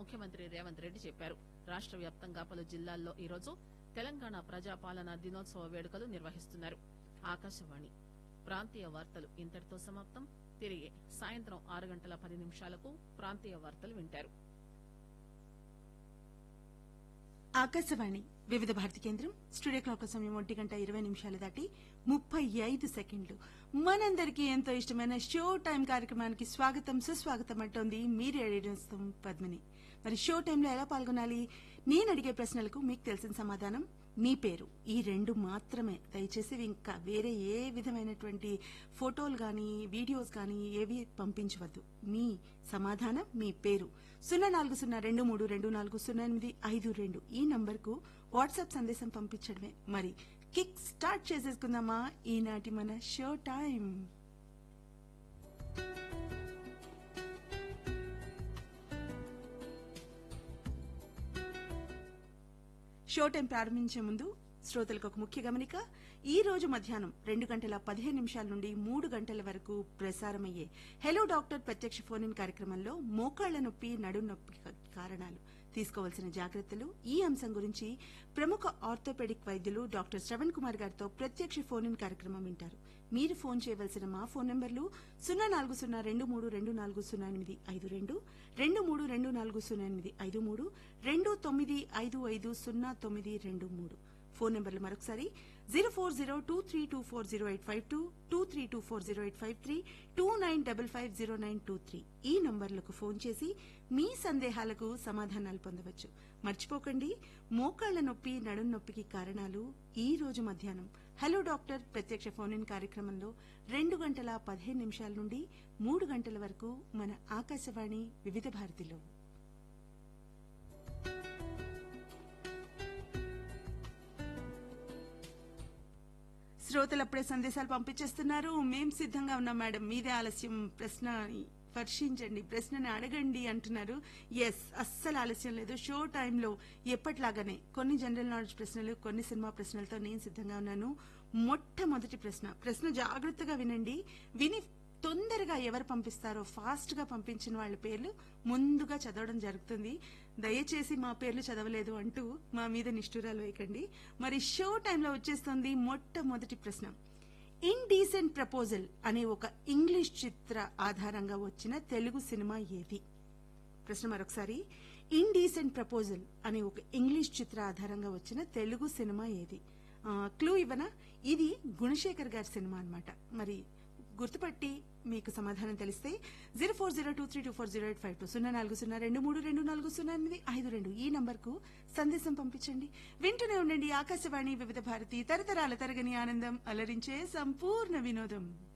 ముఖ్యమంత్రి రేవంత్ రెడ్డి చెప్పారు రాష్ట వ్యాప్తంగా పలు జిల్లాల్లో ఈరోజు తెలంగాణ ప్రజాపాలన దినోత్సవ వేడుకలు నిర్వహిస్తున్నారు ఆకాశవాణి ప్రాంతీయ వార్తలు ఇంతటితో సమాప్తం తిరిగి సాయంత్రం ఆరు గంటల పది నిమిషాలకు ప్రాంతీయ వార్తలు వింటారు ఆకాశవాణి వివిధ భారతి కేంద్రం స్టూడియో క్లాక్ సమయం ఒంటి గంట ఇరవై నిమిషాలు దాటి ముప్పై ఐదు సెకండ్లు మనందరికీ ఎంతో ఇష్టమైన షో టైం కార్యక్రమానికి స్వాగతం సుస్వాగతం అంటోంది మీ రేడియో పద్మిని మరి షో టైంలో ఎలా పాల్గొనాలి నేను అడిగే ప్రశ్నలకు మీకు తెలిసిన సమాధానం మీ పేరు ఈ రెండు మాత్రమే దయచేసి ఇంకా వేరే ఏ విధమైనటువంటి ఫోటోలు గాని వీడియోస్ గాని ఏవి పంపించవద్దు మీ సమాధానం మీ పేరు సున్నా నాలుగు సున్నా రెండు మూడు రెండు నాలుగు సున్నా ఎనిమిది ఐదు రెండు ఈ నంబర్కు వాట్సాప్ సందేశం పంపించడమే మరి కిక్ స్టార్ట్ చేసేసుకుందామా ఈనాటి మన షో టైం షో టైం ప్రారంభించే ముందు శ్రోతలకు ఒక ముఖ్య గమనిక ఈ రోజు మధ్యాహ్నం రెండు గంటల పదిహేను నిమిషాల నుండి మూడు గంటల వరకు ప్రసారమయ్యే హెలో డాక్టర్ ప్రత్యక్ష ఫోన్ ఇన్ కార్యక్రమంలో మోకాళ్ల నొప్పి నడు నొప్పి కారణాలు తీసుకోవాల్సిన జాగ్రత్తలు ఈ అంశం గురించి ప్రముఖ ఆర్థోపెడిక్ వైద్యులు డాక్టర్ శ్రవణ్ కుమార్ గారితో ప్రత్యక్ష ఫోన్ ఇన్ కార్యక్రమం వింటారు మీరు ఫోన్ చేయవలసిన మా ఫోన్ నంబర్లు సున్నా నాలుగు సున్నా రెండు మూడు రెండు నాలుగు సున్నా ఎనిమిది ఐదు రెండు రెండు మూడు రెండు నాలుగు సున్నా ఎనిమిది ఐదు మూడు రెండు తొమ్మిది ఐదు ఐదు సున్నా తొమ్మిది రెండు మూడు ఫోన్ నెంబర్లు మరొకసారి zero four zero two three two four zero eight five two two three two four zero eight five three two nine double five zero nine two three ఈ నంబర్లకు ఫోన్ చేసి మీ సందేహాలకు సమాధానాలు పొందవచ్చు మర్చిపోకండి మోకాళ్ల నొప్పి నడుం నొప్పికి కారణాలు ఈ రోజు మధ్యాహ్నం హలో డాక్టర్ ప్రత్యక్ష ఫోన్ ఇన్ కార్యక్రమంలో రెండు గంటల పదిహేను నిమిషాల నుండి మూడు గంటల వరకు మన ఆకాశవాణి వివిధ భారతిలో శ్రోతలు అప్పుడే సందేశాలు పంపించేస్తున్నారు మేం సిద్ధంగా ఉన్నాం మేడం మీదే ఆలస్యం ప్రశ్న వర్షించండి ప్రశ్నని అడగండి అంటున్నారు ఎస్ అస్సలు ఆలస్యం లేదు షో టైంలో ఎప్పట్లాగానే కొన్ని జనరల్ నాలెడ్జ్ ప్రశ్నలు కొన్ని సినిమా ప్రశ్నలతో నేను సిద్ధంగా ఉన్నాను మొట్టమొదటి ప్రశ్న ప్రశ్న జాగ్రత్తగా వినండి విని తొందరగా ఎవరు పంపిస్తారో ఫాస్ట్ గా పంపించిన వాళ్ళ పేర్లు ముందుగా చదవడం జరుగుతుంది దయచేసి మా పేర్లు చదవలేదు అంటూ మా మీద నిష్ఠురాలు వేయకండి మరి షో టైంలో వచ్చేస్తుంది మొట్టమొదటి ప్రశ్న ఇండీసెంట్ ప్రపోజల్ అనే ఒక ఇంగ్లీష్ చిత్ర ఆధారంగా వచ్చిన తెలుగు సినిమా ఏది ప్రశ్న మరొకసారి ఇండీసెంట్ ప్రపోజల్ అనే ఒక ఇంగ్లీష్ చిత్ర ఆధారంగా వచ్చిన తెలుగు సినిమా ఏది క్లూ ఇవ్వనా ఇది గుణశేఖర్ గారి సినిమా అన్నమాట మరి గుర్తుపట్టి మీకు సమాధానం తెలిస్తే zero four zero two three two four zero eight five two సున్నా నాలుగు సున్నా రెండు మూడు రెండు నాలుగు సున్నా ఎనిమిది ఐదు రెండు ఈ నంబర్కు సందేశం పంపించండి వింటూనే ఉండండి ఆకాశవాణి వివిధ భారతి తరతరాల తరగని ఆనందం అలరించే సంపూర్ణ వినోదం